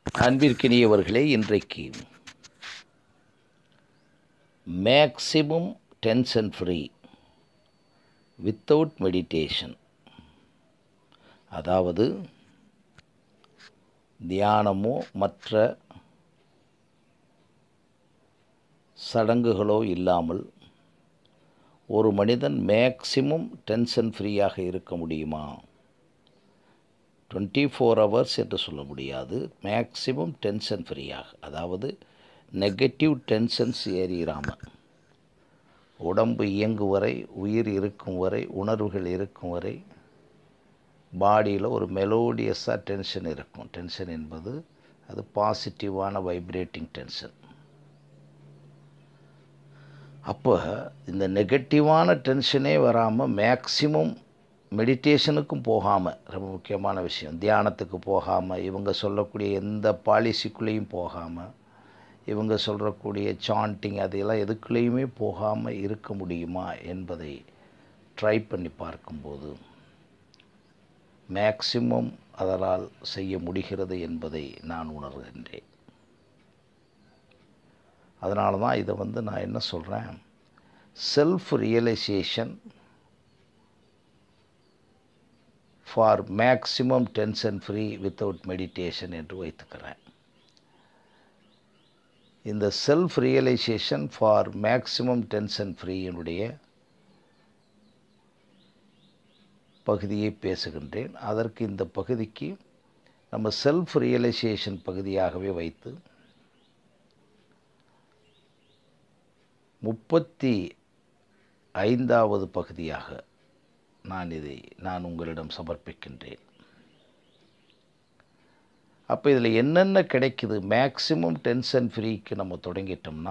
அன்பிற்கினியவர்களே இன்றைக்கு maximum tension free without meditation அதாவது தியானமோ மற்ற சடங்குகளோ இல்லாமல் ஒரு மனிதன் மேக்சிமம் டென்ஷன் ஃப்ரீயாக இருக்க முடியுமா டுவெண்ட்டி ஃபோர் ஹவர்ஸ் என்று சொல்ல முடியாது மேக்சிமம் டென்ஷன் ஃப்ரீயாக அதாவது நெகட்டிவ் டென்ஷன்ஸ் ஏறிடாமல் உடம்பு இயங்கும் வரை உயிர் இருக்கும் வரை உணர்வுகள் இருக்கும் வரை பாடியில் ஒரு மெலோடியஸாக டென்ஷன் இருக்கும் டென்ஷன் என்பது அது பாசிட்டிவான வைப்ரேட்டிங் டென்ஷன் அப்போ இந்த நெகட்டிவான டென்ஷனே வராமல் மேக்சிமம் மெடிடேஷனுக்கும் போகாமல் ரொம்ப முக்கியமான விஷயம் தியானத்துக்கு போகாமல் இவங்க சொல்லக்கூடிய எந்த பாலிசிக்குள்ளேயும் போகாமல் இவங்க சொல்கிறக்கூடிய சாண்டிங் அதையெல்லாம் எதுக்குள்ளேயுமே போகாமல் இருக்க முடியுமா என்பதை ட்ரை பண்ணி பார்க்கும்போது மேக்சிமம் அதனால் செய்ய முடிகிறது என்பதை நான் உணர்கின்றேன் அதனால தான் இதை வந்து நான் என்ன சொல்கிறேன் self realization for maximum tension free without meditation என்று வைத்துக்கிறேன் இந்த self realization for maximum tension ஃப்ரீயினுடைய பகுதியை பேசுகின்றேன் அதற்கு இந்த பகுதிக்கு நம்ம செல்ஃப் ரியலைசேஷன் பகுதியாகவே வைத்து முப்பத்தி ஐந்தாவது பகுதியாக நான் இதை நான் உங்களிடம் சமர்ப்பிக்கின்றேன் அப்போ இதில் என்னென்ன கிடைக்குது மேக்சிமம் டென்ஷன் ஃப்ரீக்கு நம்ம தொடங்கிட்டோம்னா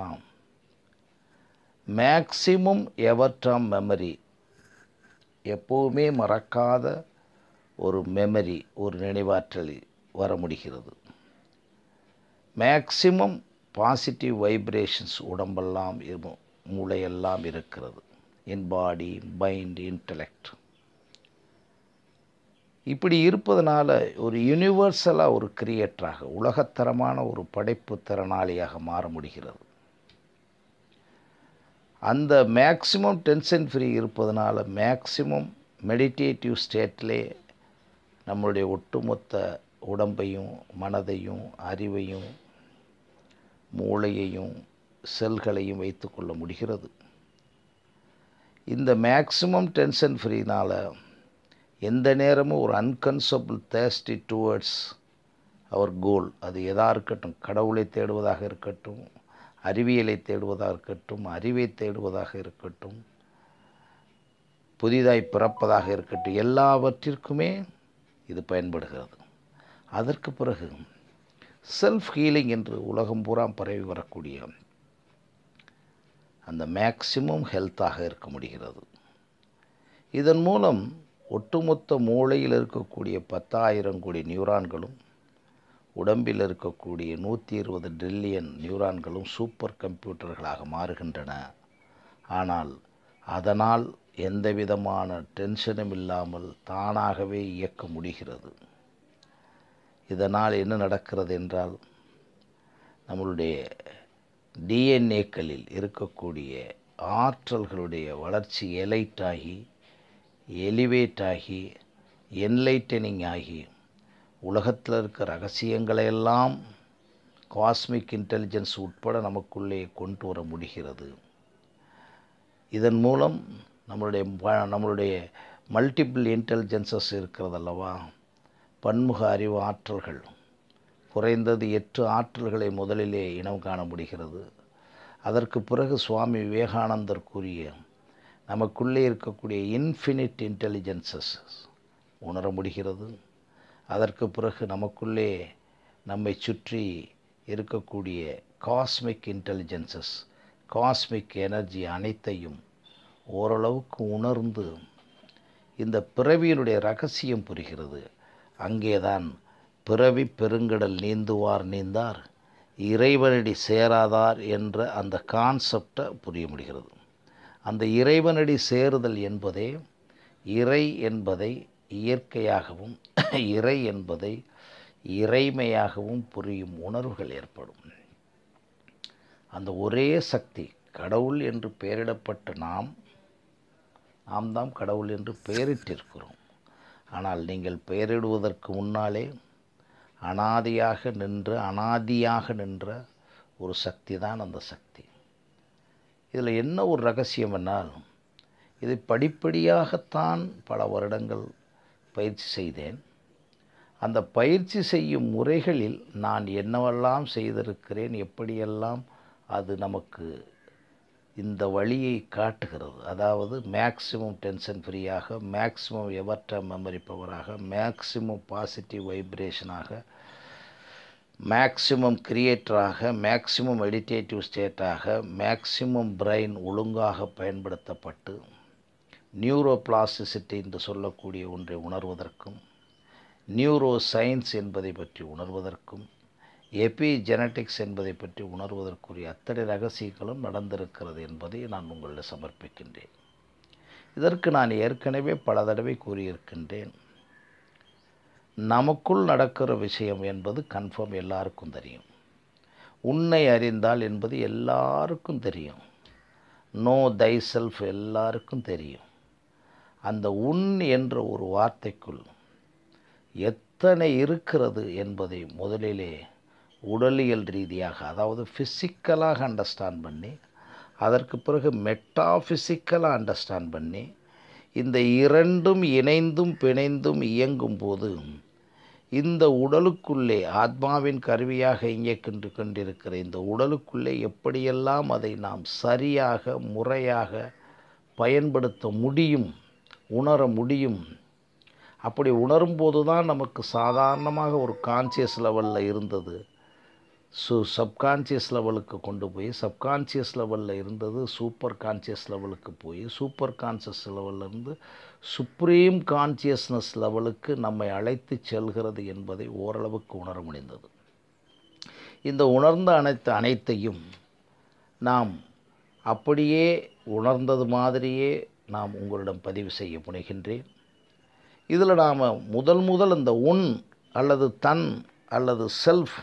மேக்சிமம் எவர்டாம் மெமரி எப்போவுமே மறக்காத ஒரு மெமரி ஒரு நினைவாற்றல் வர முடிகிறது மேக்சிமம் பாசிட்டிவ் வைப்ரேஷன்ஸ் உடம்பெல்லாம் மூளையெல்லாம் இருக்கிறது இன் பாடி மைண்ட் இன்டலெக்ட் இப்படி இருப்பதனால ஒரு யூனிவர்சலாக ஒரு கிரியேட்டராக உலகத்தரமான ஒரு படைப்பு திறனாளியாக மாற முடிகிறது அந்த மேக்சிமம் டென்ஷன் ஃப்ரீ இருப்பதனால மேக்சிமம் மெடிடேட்டிவ் ஸ்டேட்லே நம்மளுடைய ஒட்டுமொத்த உடம்பையும் மனதையும் அறிவையும் மூளையையும் செல்களையும் வைத்துக்கொள்ள முடிகிறது இந்த மேக்சிமம் டென்ஷன் ஃப்ரீனால் எந்த நேரமும் ஒரு அன்கன்சபிள் தேஸ்டி டுவர்ட்ஸ் அவர் கோல் அது எதாக இருக்கட்டும் கடவுளை தேடுவதாக இருக்கட்டும் அறிவியலை தேடுவதாக இருக்கட்டும் அறிவை தேடுவதாக இருக்கட்டும் புதிதாய் பிறப்பதாக இருக்கட்டும் எல்லாவற்றிற்குமே இது பயன்படுகிறது அதற்கு பிறகு செல்ஃப் ஹீலிங் என்று உலகம் பூரா பரவி வரக்கூடிய அந்த மேக்சிமம் ஹெல்த்தாக இருக்க முடிகிறது இதன் மூலம் ஒட்டுமொத்த மூளையில் இருக்கக்கூடிய பத்தாயிரம் கோடி நியூரான்களும் உடம்பில் இருக்கக்கூடிய நூற்றி இருபது ட்ரில்லியன் நியூரான்களும் சூப்பர் கம்ப்யூட்டர்களாக மாறுகின்றன ஆனால் அதனால் எந்த விதமான டென்ஷனும் இல்லாமல் தானாகவே இயக்க முடிகிறது இதனால் என்ன நடக்கிறது என்றால் நம்மளுடைய டிஎன்ஏக்களில் இருக்கக்கூடிய ஆற்றல்களுடைய வளர்ச்சி எலைட் ஆகி எலிவேட் ஆகி என்லைட்டனிங் ஆகி உலகத்தில் இருக்க ரகசியங்களையெல்லாம் காஸ்மிக் இன்டெலிஜென்ஸ் உட்பட நமக்குள்ளே கொண்டு வர முடிகிறது இதன் மூலம் நம்மளுடைய நம்மளுடைய மல்டிபிள் இன்டெலிஜென்சஸ் இருக்கிறதல்லவா பன்முக அறிவு ஆற்றல்கள் குறைந்தது எட்டு ஆற்றல்களை முதலிலே இனம் காண முடிகிறது அதற்கு பிறகு சுவாமி விவேகானந்தர் கூறிய நமக்குள்ளே இருக்கக்கூடிய இன்ஃபினிட் இன்டெலிஜென்சஸ் உணர முடிகிறது அதற்கு பிறகு நமக்குள்ளே நம்மை சுற்றி இருக்கக்கூடிய காஸ்மிக் இன்டெலிஜென்சஸ் காஸ்மிக் எனர்ஜி அனைத்தையும் ஓரளவுக்கு உணர்ந்து இந்த பிறவியினுடைய ரகசியம் புரிகிறது அங்கேதான் பிறவி பெருங்கடல் நீந்துவார் நீந்தார் இறைவனடி சேராதார் என்ற அந்த கான்செப்டை புரிய முடிகிறது அந்த இறைவனடி சேருதல் என்பதே இறை என்பதை இயற்கையாகவும் இறை என்பதை இறைமையாகவும் புரியும் உணர்வுகள் ஏற்படும் அந்த ஒரே சக்தி கடவுள் என்று பெயரிடப்பட்ட நாம் நாம் தான் கடவுள் என்று பெயரிட்டிருக்கிறோம் ஆனால் நீங்கள் பெயரிடுவதற்கு முன்னாலே அனாதியாக நின்ற அனாதியாக நின்ற ஒரு சக்தி தான் அந்த சக்தி இதில் என்ன ஒரு ரகசியம் என்னால் இதை படிப்படியாகத்தான் பல வருடங்கள் பயிற்சி செய்தேன் அந்த பயிற்சி செய்யும் முறைகளில் நான் என்னவெல்லாம் செய்திருக்கிறேன் எப்படியெல்லாம் அது நமக்கு இந்த வழியை காட்டுகிறது அதாவது மேக்சிமம் டென்ஷன் ஃப்ரீயாக மேக்சிமம் எவர்ட மெமரி பவராக மேக்சிமம் பாசிட்டிவ் வைப்ரேஷனாக மேக்சிமம் கிரியேட்டராக மேக்சிமம் மெடிடேட்டிவ் ஸ்டேட்டாக மேக்சிமம் பிரெயின் ஒழுங்காக பயன்படுத்தப்பட்டு நியூரோ பிளாஸ்டிசிட்டி என்று சொல்லக்கூடிய ஒன்றை உணர்வதற்கும் நியூரோ சயின்ஸ் என்பதை பற்றி உணர்வதற்கும் எபி ஜெனட்டிக்ஸ் என்பதை பற்றி உணர்வதற்குரிய அத்தனை ரகசியங்களும் நடந்திருக்கிறது என்பதை நான் உங்களிடம் சமர்ப்பிக்கின்றேன் இதற்கு நான் ஏற்கனவே பல தடவை கூறியிருக்கின்றேன் நமக்குள் நடக்கிற விஷயம் என்பது கன்ஃபார்ம் எல்லாருக்கும் தெரியும் உன்னை அறிந்தால் என்பது எல்லாருக்கும் தெரியும் நோ தை செல்ஃப் எல்லாருக்கும் தெரியும் அந்த உன் என்ற ஒரு வார்த்தைக்குள் எத்தனை இருக்கிறது என்பதை முதலிலே உடலியல் ரீதியாக அதாவது ஃபிசிக்கலாக அண்டர்ஸ்டாண்ட் பண்ணி அதற்கு பிறகு மெட்டாஃபிசிக்கலாக அண்டர்ஸ்டாண்ட் பண்ணி இந்த இரண்டும் இணைந்தும் பிணைந்தும் இயங்கும் போது இந்த உடலுக்குள்ளே ஆத்மாவின் கருவியாக இயக்கின்று கொண்டிருக்கிற இந்த உடலுக்குள்ளே எப்படியெல்லாம் அதை நாம் சரியாக முறையாக பயன்படுத்த முடியும் உணர முடியும் அப்படி உணரும்போது தான் நமக்கு சாதாரணமாக ஒரு கான்சியஸ் லெவலில் இருந்தது ஸோ சப்கான்சியஸ் லெவலுக்கு கொண்டு போய் சப்கான்சியஸ் லெவலில் இருந்தது சூப்பர் கான்சியஸ் லெவலுக்கு போய் சூப்பர் கான்சியஸ் லெவல்லேருந்து சுப்ரீம் கான்சியஸ்னஸ் லெவலுக்கு நம்மை அழைத்து செல்கிறது என்பதை ஓரளவுக்கு உணர முடிந்தது இந்த உணர்ந்த அனைத்து அனைத்தையும் நாம் அப்படியே உணர்ந்தது மாதிரியே நாம் உங்களிடம் பதிவு செய்ய முனைகின்றேன் இதில் நாம் முதல் முதல் இந்த உன் அல்லது தன் அல்லது செல்ஃப்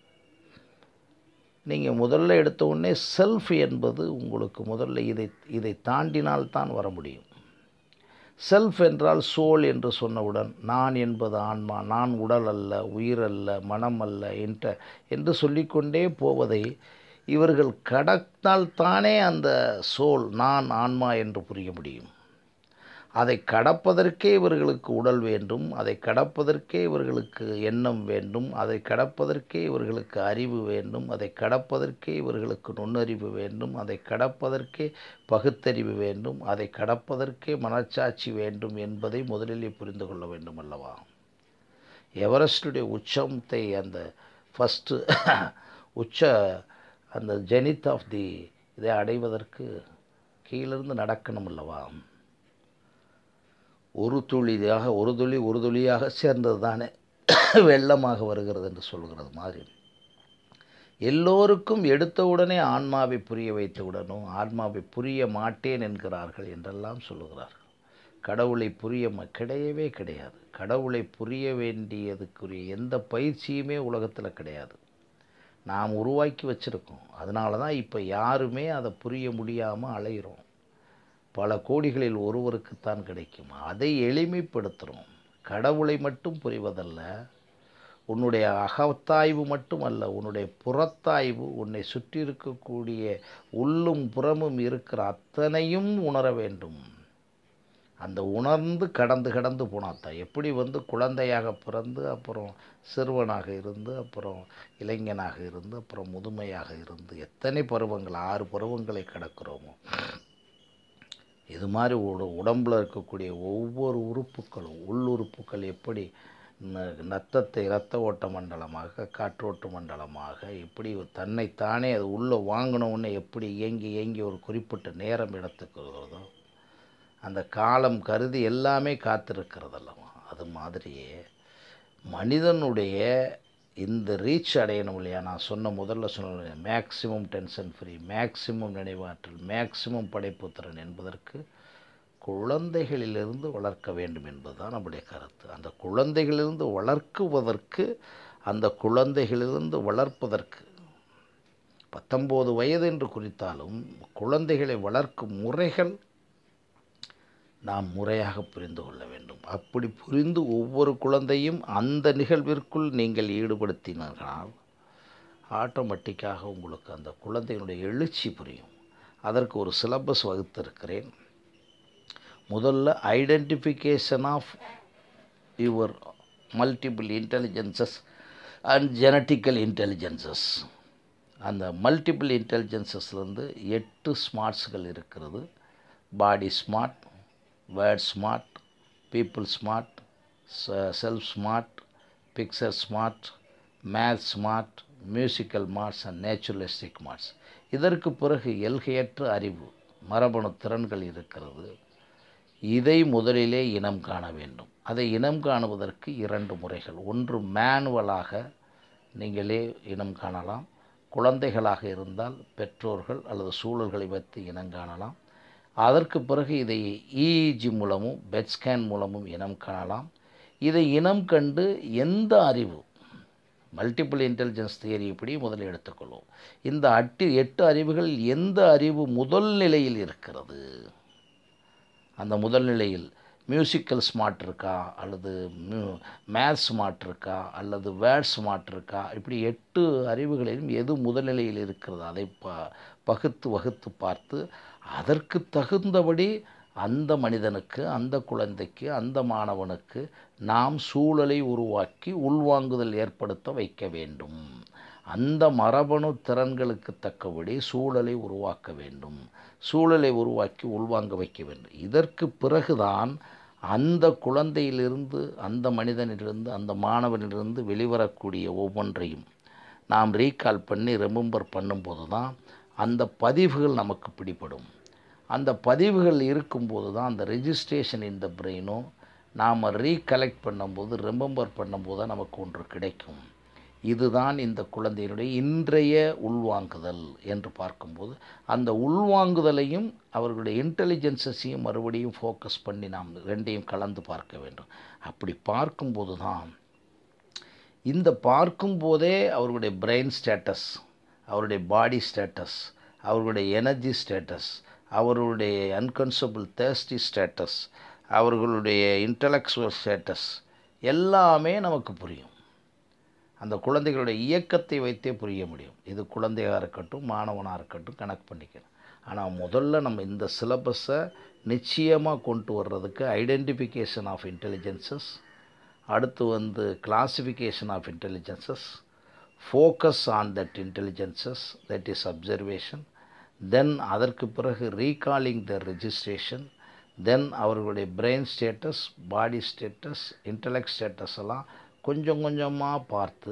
நீங்கள் முதல்ல எடுத்த உடனே செல்ஃப் என்பது உங்களுக்கு முதல்ல இதை இதை தாண்டினால் தான் வர முடியும் செல்ஃப் என்றால் சோல் என்று சொன்னவுடன் நான் என்பது ஆன்மா நான் உடல் அல்ல உயிர் அல்ல மனம் அல்ல என்ற என்று சொல்லிக்கொண்டே போவதை இவர்கள் கடத்தால் தானே அந்த சோல் நான் ஆன்மா என்று புரிய முடியும் அதை கடப்பதற்கே இவர்களுக்கு உடல் வேண்டும் அதை கடப்பதற்கே இவர்களுக்கு எண்ணம் வேண்டும் அதை கடப்பதற்கே இவர்களுக்கு அறிவு வேண்டும் அதை கடப்பதற்கே இவர்களுக்கு நுண்ணறிவு வேண்டும் அதை கடப்பதற்கே பகுத்தறிவு வேண்டும் அதை கடப்பதற்கே மனச்சாட்சி வேண்டும் என்பதை முதலிலே புரிந்து கொள்ள வேண்டும் அல்லவா எவரெஸ்டுடைய உச்சத்தை அந்த ஃபஸ்ட்டு உச்ச அந்த ஜெனித் ஆஃப் தி இதை அடைவதற்கு கீழிருந்து நடக்கணும் அல்லவா ஒரு துளியாக ஒரு துளி ஒரு துளியாக சேர்ந்தது தானே வெள்ளமாக வருகிறது என்று சொல்கிறது மாதிரி எல்லோருக்கும் எடுத்தவுடனே ஆன்மாவை புரிய வைத்தவுடனும் ஆன்மாவை புரிய மாட்டேன் என்கிறார்கள் என்றெல்லாம் சொல்லுகிறார்கள் கடவுளை புரிய ம- கிடையவே கிடையாது கடவுளை புரிய வேண்டியதுக்குரிய எந்த பயிற்சியுமே உலகத்தில் கிடையாது நாம் உருவாக்கி வச்சுருக்கோம் அதனால தான் இப்போ யாருமே அதை புரிய முடியாமல் அலைகிறோம் பல கோடிகளில் ஒருவருக்குத்தான் கிடைக்கும் அதை எளிமைப்படுத்துகிறோம் கடவுளை மட்டும் புரிவதல்ல உன்னுடைய அகத்தாய்வு மட்டுமல்ல உன்னுடைய புறத்தாய்வு உன்னை சுற்றி இருக்கக்கூடிய உள்ளும் புறமும் இருக்கிற அத்தனையும் உணர வேண்டும் அந்த உணர்ந்து கடந்து கடந்து போனாத்தான் எப்படி வந்து குழந்தையாக பிறந்து அப்புறம் சிறுவனாக இருந்து அப்புறம் இளைஞனாக இருந்து அப்புறம் முதுமையாக இருந்து எத்தனை பருவங்கள் ஆறு பருவங்களை கடக்கிறோமோ இது மாதிரி உட உடம்பில் இருக்கக்கூடிய ஒவ்வொரு உறுப்புகளும் உள்ளுறுப்புகள் எப்படி ந- நத்தத்தை இரத்த ஓட்ட மண்டலமாக காற்றோட்ட மண்டலமாக எப்படி தன்னைத்தானே அது உள்ளே வாங்கினவுடனே எப்படி இயங்கி இயங்கி ஒரு குறிப்பிட்ட நேரம் எடுத்துக்கிறதோ அந்த காலம் கருதி எல்லாமே காத்திருக்கிறதல்லவா அது மாதிரியே மனிதனுடைய இந்த ரீச் அடையணும் இல்லையா நான் சொன்ன முதல்ல சொன்ன மேக்சிமம் டென்ஷன் ஃப்ரீ மேக்சிமம் நினைவாற்றல் மேக்சிமம் படைப்புத்திறன் என்பதற்கு குழந்தைகளிலிருந்து வளர்க்க வேண்டும் என்பதுதான் நம்முடைய கருத்து அந்த குழந்தைகளிலிருந்து வளர்க்குவதற்கு அந்த குழந்தைகளிலிருந்து வளர்ப்பதற்கு பத்தொம்போது வயது என்று குறித்தாலும் குழந்தைகளை வளர்க்கும் முறைகள் நாம் முறையாக புரிந்து கொள்ள வேண்டும் அப்படி புரிந்து ஒவ்வொரு குழந்தையும் அந்த நிகழ்விற்குள் நீங்கள் ஈடுபடுத்தினார்கள் ஆட்டோமேட்டிக்காக உங்களுக்கு அந்த குழந்தையினுடைய எழுச்சி புரியும் அதற்கு ஒரு சிலபஸ் வகுத்திருக்கிறேன் முதல்ல identification of your multiple intelligences and genetical intelligences அந்த மல்டிபிள் இன்டெலிஜென்சஸ்லேருந்து எட்டு ஸ்மார்ட்ஸ்கள் இருக்கிறது body smart word smart people smart self smart picture smart math smart musical smarts and naturalistic smarts இதற்கு பிறகு எல்கையற்ற அறிவு மரபணு திறன்கள் இருக்கிறது இதை முதலிலே இனம் காண வேண்டும் அதை இனம் காணுவதற்கு இரண்டு முறைகள் ஒன்று மேனுவலாக நீங்களே இனம் காணலாம் குழந்தைகளாக இருந்தால் பெற்றோர்கள் அல்லது சூழல்களை வைத்து இனம் காணலாம் அதற்கு பிறகு இதை இஇஜி மூலமும் பெட் ஸ்கேன் மூலமும் இனம் காணலாம் இதை இனம் கண்டு எந்த அறிவு மல்டிபிள் இன்டெலிஜென்ஸ் தியரி இப்படி முதலில் எடுத்துக்கொள்வோம் இந்த அட்டு எட்டு அறிவுகள் எந்த அறிவு முதல் நிலையில் இருக்கிறது அந்த முதல் நிலையில் மியூசிக்கல் ஸ்மார்ட் இருக்கா அல்லது மியூ மேத் ஸ்மார்ட் இருக்கா அல்லது வேர்ட் ஸ்மார்ட் இருக்கா இப்படி எட்டு அறிவுகளிலும் எது முதல்நிலையில் இருக்கிறது அதை ப பகுத்து வகுத்து பார்த்து அதற்கு தகுந்தபடி அந்த மனிதனுக்கு அந்த குழந்தைக்கு அந்த மாணவனுக்கு நாம் சூழலை உருவாக்கி உள்வாங்குதல் ஏற்படுத்த வைக்க வேண்டும் அந்த மரபணு திறன்களுக்கு தக்கபடி சூழலை உருவாக்க வேண்டும் சூழலை உருவாக்கி உள்வாங்க வைக்க வேண்டும் இதற்கு பிறகுதான் அந்த குழந்தையிலிருந்து அந்த மனிதனிலிருந்து அந்த மாணவனிலிருந்து வெளிவரக்கூடிய ஒவ்வொன்றையும் நாம் ரீகால் பண்ணி ரெமெம்பர் பண்ணும்போது தான் அந்த பதிவுகள் நமக்கு பிடிபடும் அந்த பதிவுகள் இருக்கும்போது தான் அந்த ரெஜிஸ்ட்ரேஷன் இந்த பிரெயினும் நாம் ரீகலெக்ட் பண்ணும்போது ரெமெம்பர் பண்ணும்போது தான் நமக்கு ஒன்று கிடைக்கும் இதுதான் இந்த குழந்தையினுடைய இன்றைய உள்வாங்குதல் என்று பார்க்கும்போது அந்த உள்வாங்குதலையும் அவர்களுடைய இன்டெலிஜென்சஸையும் மறுபடியும் ஃபோக்கஸ் பண்ணி நாம் ரெண்டையும் கலந்து பார்க்க வேண்டும் அப்படி பார்க்கும்போது தான் இந்த பார்க்கும்போதே அவர்களுடைய பிரெயின் ஸ்டேட்டஸ் அவருடைய பாடி ஸ்டேட்டஸ் அவர்களுடைய எனர்ஜி ஸ்டேட்டஸ் அவர்களுடைய அன்கன்சபிள் தேர்ஸ்டி ஸ்டேட்டஸ் அவர்களுடைய இன்டலெக்சுவல் ஸ்டேட்டஸ் எல்லாமே நமக்கு புரியும் அந்த குழந்தைகளுடைய இயக்கத்தை வைத்தே புரிய முடியும் இது குழந்தையாக இருக்கட்டும் மாணவனாக இருக்கட்டும் கனெக்ட் பண்ணிக்கணும் ஆனால் முதல்ல நம்ம இந்த சிலபஸை நிச்சயமாக கொண்டு வர்றதுக்கு ஐடென்டிஃபிகேஷன் ஆஃப் இன்டெலிஜென்சஸ் அடுத்து வந்து classification of intelligences focus on that intelligences that is observation then அதற்கு பிறகு ரீகாலிங் த ரெஜிஸ்ட்ரேஷன் தென் அவர்களுடைய brain status body status intellect status எல்லாம் கொஞ்சம் கொஞ்சமாக பார்த்து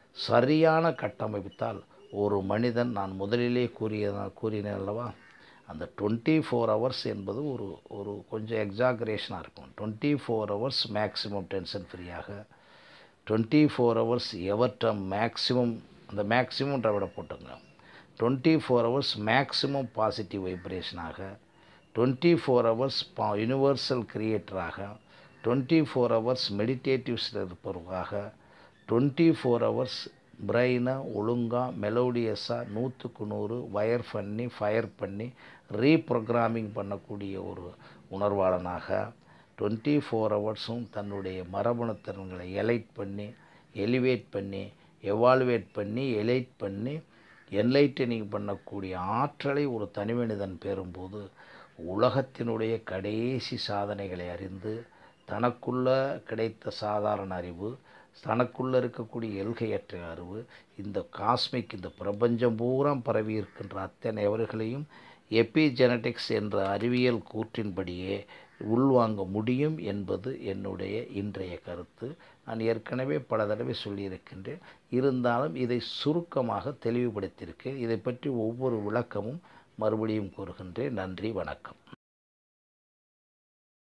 சரியான கட்டமைத்தால் ஒரு மனிதன் நான் முதலிலே கூறிய கூறினேன் அல்லவா அந்த டுவெண்ட்டி ஃபோர் ஹவர்ஸ் என்பது ஒரு ஒரு கொஞ்சம் எக்ஸாகரேஷனாக இருக்கும் twenty four hours maximum tension ஃப்ரீயாக டுவெண்ட்டி ஃபோர் ஹவர்ஸ் எவர் டம் மேக்ஸிமம் அந்த மேக்ஸிமம்ன்ற விட போட்டுங்க twenty four hours maximum positive வைப்ரேஷனாக டுவெண்ட்டி ஃபோர் ஹவர்ஸ் பா யூனிவர்சல் கிரியேட்டராக டுவெண்ட்டி ஃபோர் ஹவர்ஸ் மெடிடேட்டிவ்ஸில் இருப்பவர்களாக டுவெண்ட்டி ஃபோர் ஹவர்ஸ் பிரெயினை ஒழுங்காக மெலோடியஸாக நூற்றுக்கு நூறு வயர் பண்ணி ஃபயர் பண்ணி ரீப்ரோக்ராமிங் பண்ணக்கூடிய ஒரு உணர்வாளனாக டுவெண்ட்டி ஃபோர் ஹவர்ஸும் தன்னுடைய மரபணு திறன்களை எலைட் பண்ணி எலிவேட் பண்ணி எவால்வேட் பண்ணி எலைட் பண்ணி என்லைட்டனிங் பண்ணக்கூடிய ஆற்றலை ஒரு தனிமனிதன் பெறும்போது உலகத்தினுடைய கடைசி சாதனைகளை அறிந்து தனக்குள்ள கிடைத்த சாதாரண அறிவு தனக்குள்ளே இருக்கக்கூடிய எல்கையற்ற அறிவு இந்த காஸ்மிக் இந்த பிரபஞ்சம் பூரா பரவி இருக்கின்ற அத்தனை அவர்களையும் எபிஜெனடிக்ஸ் என்ற அறிவியல் கூற்றின்படியே உள்வாங்க முடியும் என்பது என்னுடைய இன்றைய கருத்து நான் ஏற்கனவே பல தடவை சொல்லியிருக்கின்றேன் இருந்தாலும் இதை சுருக்கமாக தெளிவுபடுத்தியிருக்கேன் இதை பற்றி ஒவ்வொரு விளக்கமும் மறுபடியும் கூறுகின்றேன் நன்றி வணக்கம்